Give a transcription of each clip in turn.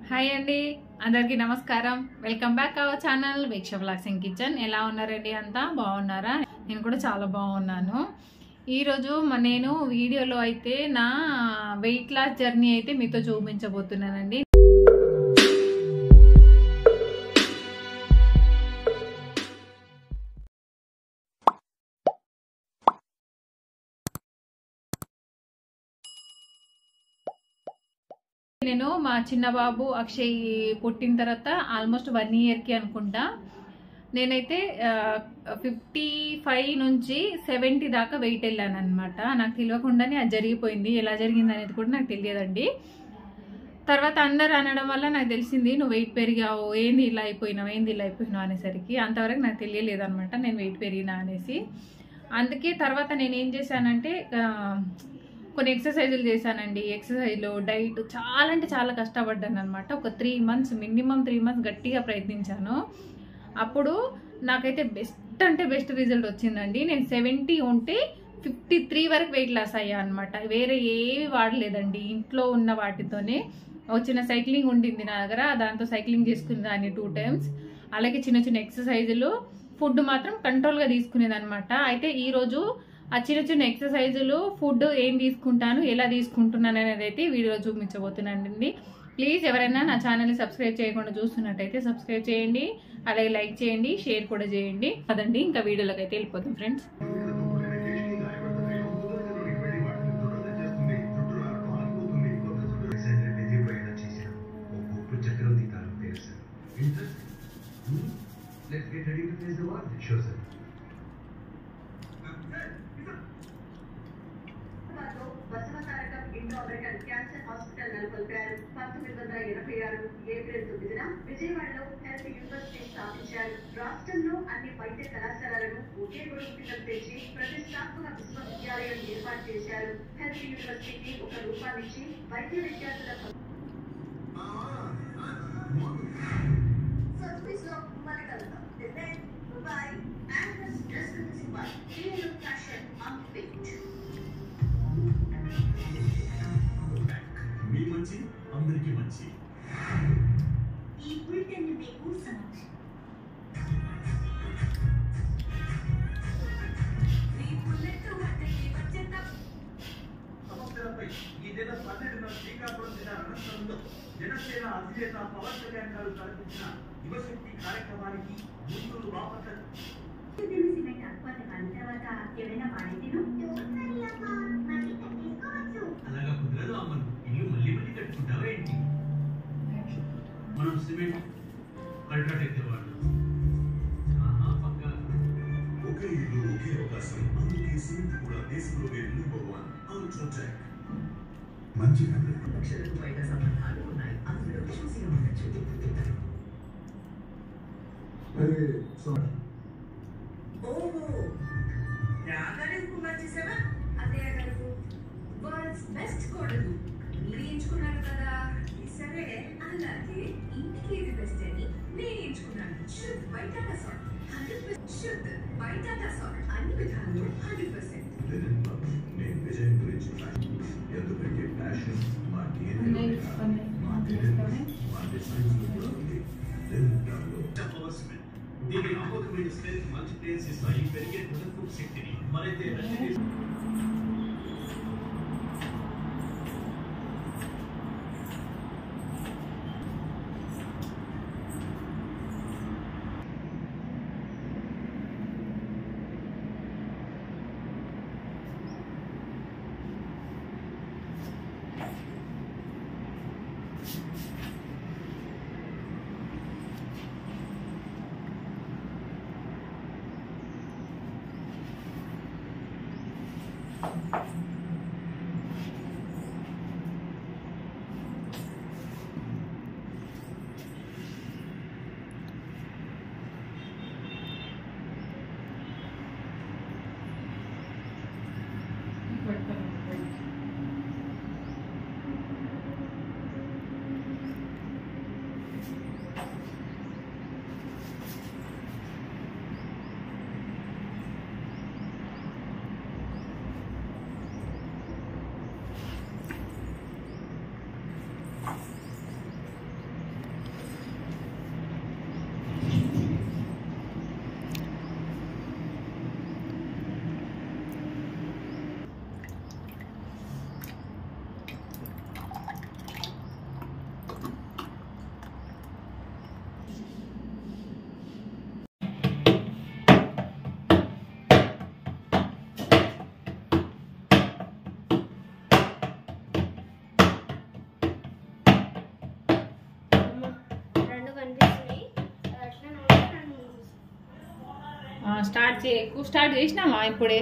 Hi అండి అందరికీ నమస్కారం welcome back our channel Veeksha blogs in kitchen ఎలా ఉన్నారండి అంతా బాగున్నారా నేను కూడా చాలా బాగున్నాను ఈరోజు మ- నేను వీడియోలో అయితే నా వెయిట్ లాస్ జర్నీ అయితే మీతో చూపించబోతున్నానండి నేను మా చిన్న బాబు అక్షయ్ పుట్టిన తర్వాత ఆల్మోస్ట్ వన్ ఇయర్కి అనుకుంటా నేనైతే ఫిఫ్టీ ఫైవ్ నుంచి సెవెంటీ దాకా వెయిట్ వెళ్ళాను అనమాట నాకు తెలియకుండానే అది జరిగిపోయింది ఎలా జరిగింది అనేది కూడా నాకు తెలియదండి తర్వాత అందరు అనడం వల్ల నాకు తెలిసింది నువ్వు వెయిట్ పెరిగావు ఏంది ఇలా అయిపోయినావు ఏంది ఇలా అయిపోయినావు అనేసరికి అంతవరకు నాకు తెలియలేదు అనమాట నేను వెయిట్ పెరిగినా అనేసి అందుకే తర్వాత నేను ఏం చేశానంటే ఆ, కొన్ని ఎక్సర్సైజులు చేశానండి ఎక్సర్సైజ్లు డైట్ చాలా అంటే చాలా కష్టపడ్డాను అనమాట ఒక three months minimum three months గట్టిగా ప్రయత్నించాను అప్పుడు నాకైతే బెస్ట్ అంటే బెస్ట్ రిజల్ట్ వచ్చిందండి నేను సెవెంటీ ఉంటే ఫిఫ్టీ త్రీ వరకు వెయిట్ లాస్ అయ్యా అనమాట వేరే ఏవి వాడలేదండి ఇంట్లో ఉన్న వాటితోనే వచ్చిన సైక్లింగ్ ఉండింది నా దగ్గర దాంతో సైక్లింగ్ చేసుకునే దాన్ని టూ టైమ్స్ అలాగే చిన్న చిన్న ఎక్సర్సైజులు ఫుడ్ మాత్రం కంట్రోల్గా తీసుకునేది అనమాట అయితే ఈరోజు ఆ చిన్న చిన్న ఎక్సర్సైజులు ఫుడ్ ఏం తీసుకుంటాను ఎలా తీసుకుంటున్నాను అనేది అయితే వీడియో చూపించబోతున్నానండి ప్లీజ్ ఎవరైనా నా ఛానల్ని సబ్స్క్రైబ్ చేయకుండా చూస్తున్నట్టయితే సబ్స్క్రైబ్ చేయండి అలాగే లైక్ చేయండి షేర్ కూడా చేయండి అదండి ఇంకా వీడియోలోకి అయితే వెళ్ళిపోతాం friends Let's get ready to face the war. Sure, sir. హైదరాబాద్లో Basavatarakam Indo American cancer hospital నెలకొల్పారు పంతొమ్మిది వందల ఎనభై ఆరు ఏప్రిల్ తొమ్మిదిన విజయవాడలో హెల్త్ యూనివర్సిటీ స్థాపించారు రాష్ట్రంలో అన్ని వైద్య కళాశాలలను ఒకే గొడుగు కింద తెచ్చి ప్రతిష్టాత్మక విశ్వవిద్యాలయం ఏర్పాటు చేశారు హెల్త్ యూనివర్సిటీకి ఒక రూపాన్నిచ్చి వైద్య విద్యార్థుల సర్వీస్లో మళ్ళీ కలుద్దాం boy and dress by fashion unfit మీ మంచి అందరికీ మంచి ఈ బులెటిన్ మీకు సమక్షం సమస్యలపై ఈ నెల పన్నెండున శ్రీకాకుళం జిల్లా రణస్థలంలో జనసేన అధినేత పవన్ కళ్యాణ్ గారు తలపించిన యువశక్తి కార్యక్రమానికి గుంటూరు బాపట్ల సిమెంట్ అక్వాత కాని తర్వాత ఏమైనా పాడైతేను అలాగా కుదరదు అమ్మను ఇల్లు మళ్ళీ మళ్ళీ కట్టుకుంటావా ఏంటి మనం సిమెంట్ కట్టడైతే వాళ్ళు ఆహా పక్కా ఒకే ఇల్లు ఒకే అవకాశం అందుకే సిమెంట్ కూడా దేశంలోనే నెంబర్ వన్ అల్ట్రాటెక్ మంచి ఫ్యామిలీ లక్షలకు పైగా సంబంధాలు ఉన్నాయి అందులో చూసి ఉండొచ్చు ఓహో రాగానే కుమార్ చేసావా అత్తయ్య గారు వరల్డ్స్ బెస్ట్ కోడలు మీరు ఎంచుకున్నారు కదా సరే అలాగే ఇంటికి ఇది బెస్ట్ అని నేను ఎంచుకున్నాను శుద్ధ్ బయట సాల్ట్ హండ్రెడ్ పర్సెంట్ శుద్ధ్ బయట సాల్ట్ అన్ని విధాలు హండ్రెడ్ పర్సెంట్ లెనిన్ క్లబ్ నేను విజయం గురించి ఎందుకంటే ప్యాషన్ మా DNA మా DNA మా డిసైన్స్ కూడా ఉంది లెనిన్ క్లబ్లో పవర్ సిమెంట్ దీని నమ్మకమైన స్ట్రెంత్ మంచి ప్లేస్ ఇస్తాయి పెరిగే కుదరపు శక్తిని మరైతే రష్యన్ ఆ స్టార్ట్ చేయకు స్టార్ట్ చేసినామా ఇప్పుడే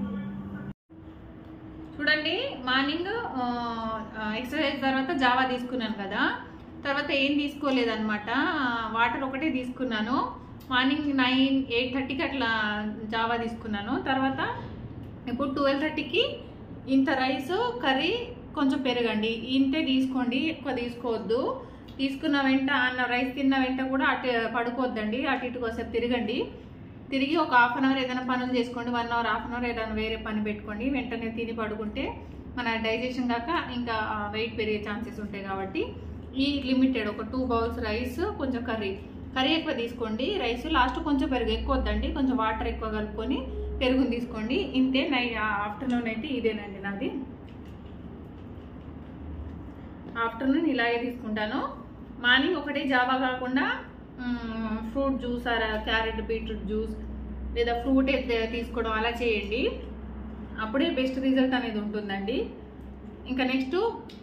చూడండి మార్నింగ్ ఎక్సర్సైజ్ తర్వాత జావా తీసుకున్నాను కదా తర్వాత ఏం తీసుకోలేదన్నమాట వాటర్ ఒకటే తీసుకున్నాను మార్నింగ్ నైన్ ఎయిట్ థర్టీకి అట్లా జావా తీసుకున్నాను తర్వాత ఇప్పుడు ట్వెల్వ్ థర్టీకి ఇంత రైస్ కర్రీ కొంచెం పెరగండి ఇంతే తీసుకోండి ఎక్కువ తీసుకోవద్దు తీసుకున్న వెంట అన్న రైస్ తిన్న వెంట కూడా అటు పడుకోవద్దండి అటు ఇటు కాసేపు తిరగండి తిరిగి ఒక హాఫ్ అన్ అవర్ ఏదైనా పనులు చేసుకోండి one hour half an hour ఏదైనా వేరే పని పెట్టుకోండి వెంటనే తిని పడుకుంటే మన డైజెషన్ కాక ఇంకా వెయిట్ పెరిగే ఛాన్సెస్ ఉంటాయి కాబట్టి ఈ లిమిటెడ్ ఒక టూ బౌల్స్ రైస్ కొంచెం కర్రీ కర్రీ ఎక్కువ తీసుకోండి రైస్ లాస్ట్ కొంచెం పెరుగు ఎక్కువ వద్దండి కొంచెం వాటర్ ఎక్కువ కలుపుకొని పెరుగుని తీసుకోండి ఇంతే నై ఆఫ్టర్నూన్ అయితే ఇదేనండి నాది ఆఫ్టర్నూన్ ఇలాగే తీసుకుంటాను మార్నింగ్ ఒకటే జావా కాకుండా fruit juice or carrot beetroot juice లేదా ఫ్రూట్ అయితే తీసుకోవడం అలా చేయండి అప్పుడే బెస్ట్ రిజల్ట్ అనేది ఉంటుందండి ఇంకా నెక్స్ట్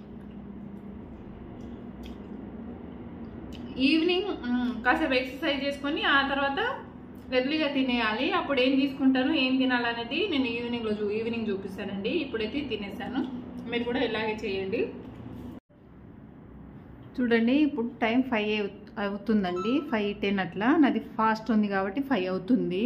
ఈవినింగ్ మ్, కాసేపు ఎక్సర్సైజ్ చేసుకొని ఆ తర్వాత ఎర్లీగా తినేయాలి అప్పుడు ఏం తీసుకుంటాను ఏం తినాలనేది నేను ఈవినింగ్లో చూ ఈవినింగ్ చూపిస్తానండి ఇప్పుడైతే తినేసాను మీరు కూడా ఇలాగే చేయండి చూడండి ఇప్పుడు టైం ఫైవ్ అవుతుందండి ఫైవ్ టెన్ అట్లా నాది ఫాస్ట్ ఉంది కాబట్టి ఫైవ్ అవుతుంది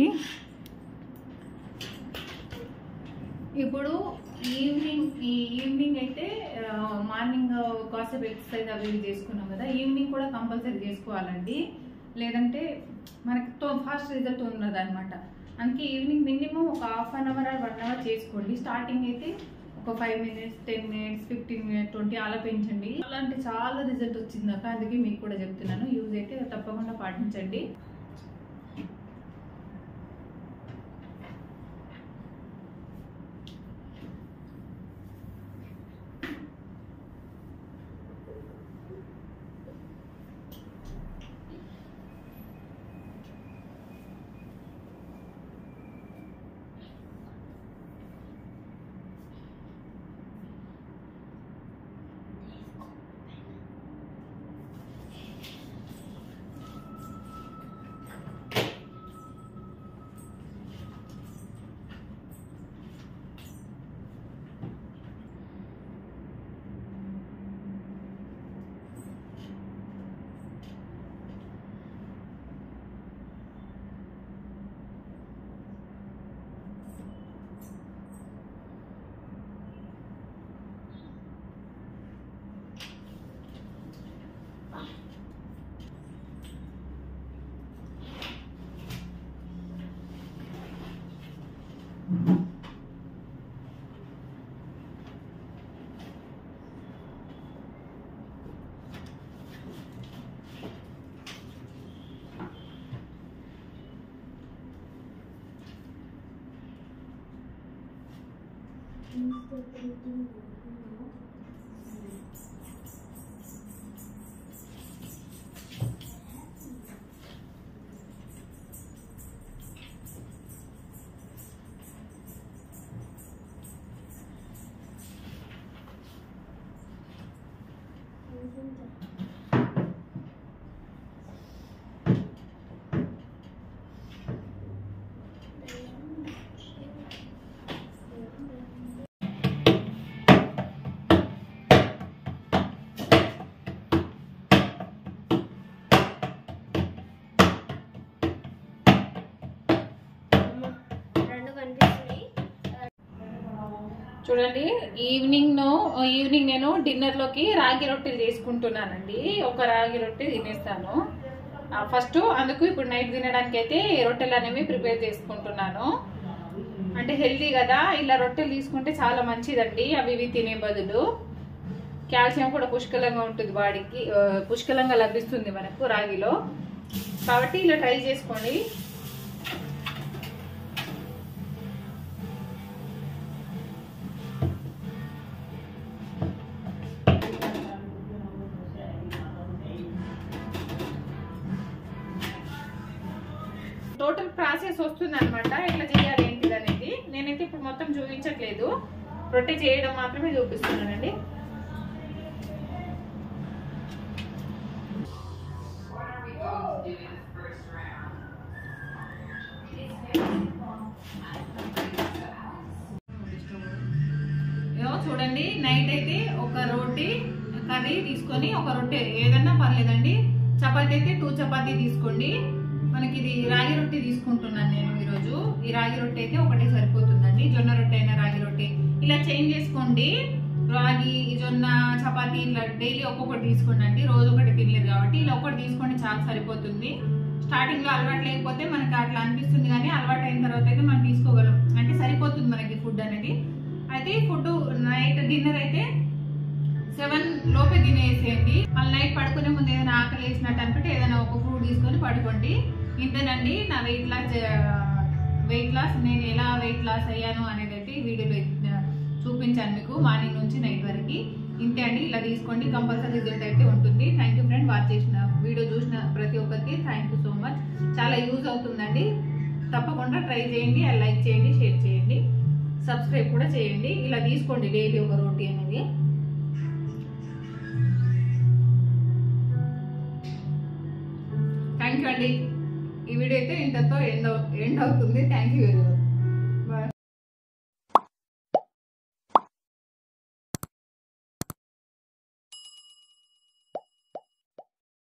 ఇప్పుడు ఈవినింగ్ ఈ ఈవినింగ్ అయితే ఆ, మార్నింగ్ కాసేపు ఎక్సర్సైజ్ అవి ఇవి చేసుకున్నాం కదా ఈవినింగ్ కూడా కంపల్సరీ చేసుకోవాలండి లేదంటే మనకి తో ఫాస్ట్ రిజల్ట్ ఉండదు అనమాట అందుకే ఈవినింగ్ మినిమం ఒక half an hour one hour చేసుకోండి స్టార్టింగ్ అయితే ఒక five minutes ten minutes fifteen minutes twenty అలా పెంచండి అలా అంటే చాలా రిజల్ట్ వచ్చిందాక అందుకే మీకు కూడా చెప్తున్నాను యూజ్ అయితే తప్పకుండా పాటించండి రెండు కనిపిస్తున్నాయి చూడండి ఈవినింగ్ ను ఈవినింగ్ నేను డిన్నర్ లోకి రాగి రొట్టెలు చేసుకుంటున్నానండి ఒక రాగి రొట్టె తినేస్తాను ఫస్ట్ అందుకు ఇప్పుడు నైట్ తినడానికి అయితే రొట్టెలు అనేవి ప్రిపేర్ చేసుకుంటున్నాను అంటే హెల్తీ కదా ఇలా రొట్టెలు తీసుకుంటే చాలా మంచిదండి అవి ఇవి తినే బదులు కాల్షియం కూడా పుష్కలంగా ఉంటుంది బాడీకి ఆ, పుష్కలంగా లభిస్తుంది మనకు రాగిలో కాబట్టి ఇలా ట్రై చేసుకోండి టోటల్ ప్రాసెస్ వస్తుంది అనమాట ఎట్లా చేయాలి ఏంటిది అనేది నేనైతే ఇప్పుడు మొత్తం చూపించట్లేదు రొట్టె చేయడం మాత్రమే చూపిస్తున్నానండి What are we going to do in the first round? It's very చూడండి నైట్ అయితే ఒక రోటీ కర్రీ తీసుకొని ఒక రొట్టె ఏదన్నా పర్లేదండి చపాతీ అయితే టూ చపాతీ తీసుకోండి మనకి ఇది రాగి రొట్టె తీసుకుంటున్నాను నేను ఈరోజు ఈ రాగి రొట్టె అయితే ఒకటే సరిపోతుందండి జొన్న రొట్టె అయినా రాగి రొట్టె ఇలా చేంజ్ చేసుకోండి రాగి జొన్న చపాతీ ఇలా డైలీ ఒక్కొక్కటి తీసుకోండి అండి రోజు ఒకటి తినలేదు కాబట్టి ఇలా ఒకటి తీసుకోండి చాలా సరిపోతుంది స్టార్టింగ్ లో అలవాటు లేకపోతే మనకి అట్లా అనిపిస్తుంది కానీ అలవాటు అయిన తర్వాత అయితే మనం తీసుకోగలం అంటే సరిపోతుంది మనకి ఫుడ్ అనేది అయితే ఫుడ్ నైట్ డిన్నర్ అయితే సెవెన్ లోపే తినేసేయండి మళ్ళీ నైట్ పడుకునే ముందు ఏదైనా ఆకలి వేసినట్టు అనుకుంటే ఏదైనా ఒక ఫ్రూట్ తీసుకొని పడుకోండి ఇంతేనండి నా వెయిట్ లాస్ వెయిట్ లాస్ నేను ఎలా వెయిట్ లాస్ అయ్యాను అనేది అయితే ఈ వీడియోలో ఆ, చూపించాను మీకు మార్నింగ్ నుంచి నైట్ వరకు ఇంతే అండి ఇలా తీసుకోండి కంపల్సరీ రిజల్ట్ అయితే ఉంటుంది థ్యాంక్ యూ ఫ్రెండ్ వాచ్ చేసిన వీడియో చూసిన ప్రతి ఒక్కరికి థ్యాంక్ యూ సో మచ్ చాలా యూజ్ అవుతుందండి తప్పకుండా ట్రై చేయండి లైక్ చేయండి షేర్ చేయండి సబ్స్క్రైబ్ కూడా చేయండి ఇలా తీసుకోండి డైలీ ఒక రోటీ అనేది థ్యాంక్ యూ అండి ఈ వీడియో అయితే ఇంతతో ఎండ్ ఎండ్ అవుతుంది థ్యాంక్ యూ వెరీ మచ్